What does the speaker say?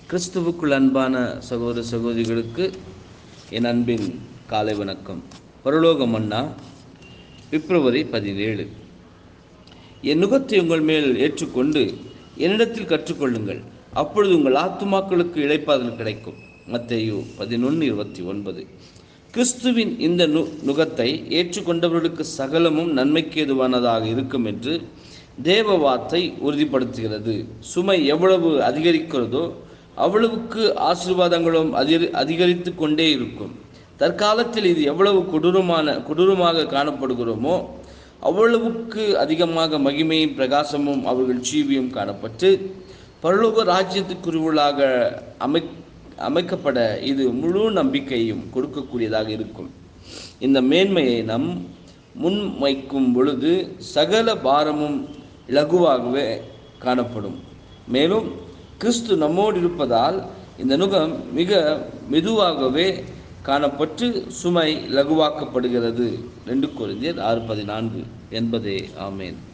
கிறிஸ்துவுக்குள் அன்பான சகோதர சகோதரிகளுக்கு என் அன்பின் காலை வணக்கம் பரலோக மன்னா பிப்ரவரி பதினேழு என் நுகத்தை உங்கள் மேல் ஏற்றுக்கொண்டு என்னிடத்தில் கற்றுக்கொள்ளுங்கள் அப்பொழுது உங்கள் ஆத்துமாக்களுக்கு இழைப்பாதல் கிடைக்கும் மத்தேயு பதினொன்று இருபத்தி ஒன்பது கிறிஸ்துவின் இந்த நு நுகத்தை ஏற்றுக்கொண்டவர்களுக்கு சகலமும் நன்மைக்கு ஏதுவானதாக இருக்கும் என்று தேவ வார்த்தை உறுதிப்படுத்துகிறது சுமை எவ்வளவு அதிகரிக்கிறதோ அவ்வளவுக்கு ஆசீர்வாதங்களும் அதிகரி அதிகரித்து கொண்டே இருக்கும் தற்காலத்தில் இது எவ்வளவு கொடூரமான கொடூரமாக காணப்படுகிறோமோ அவ்வளவுக்கு அதிகமாக மகிமையும் பிரகாசமும் அவர்கள் ஜீவியம் காணப்பட்டு பரலோக ராஜ்யத்துக்குருவலாக அமை அமைக்கப்பட இது முழு நம்பிக்கையும் கொடுக்கக்கூடியதாக இருக்கும் இந்த மேன்மையை நம் முன்வைக்கும் பொழுது சகல பாரமும் இலகுவாகவே காணப்படும் மேலும் கிறிஸ்து நம்மோடு இருப்பதால் இந்த நுகம் மிக மெதுவாகவே காணப்பட்டு சுமை லகுவாக்கப்படுகிறது ரெண்டு குருந்தியர் ஆறு பதினான்கு என்பதே ஆமேன்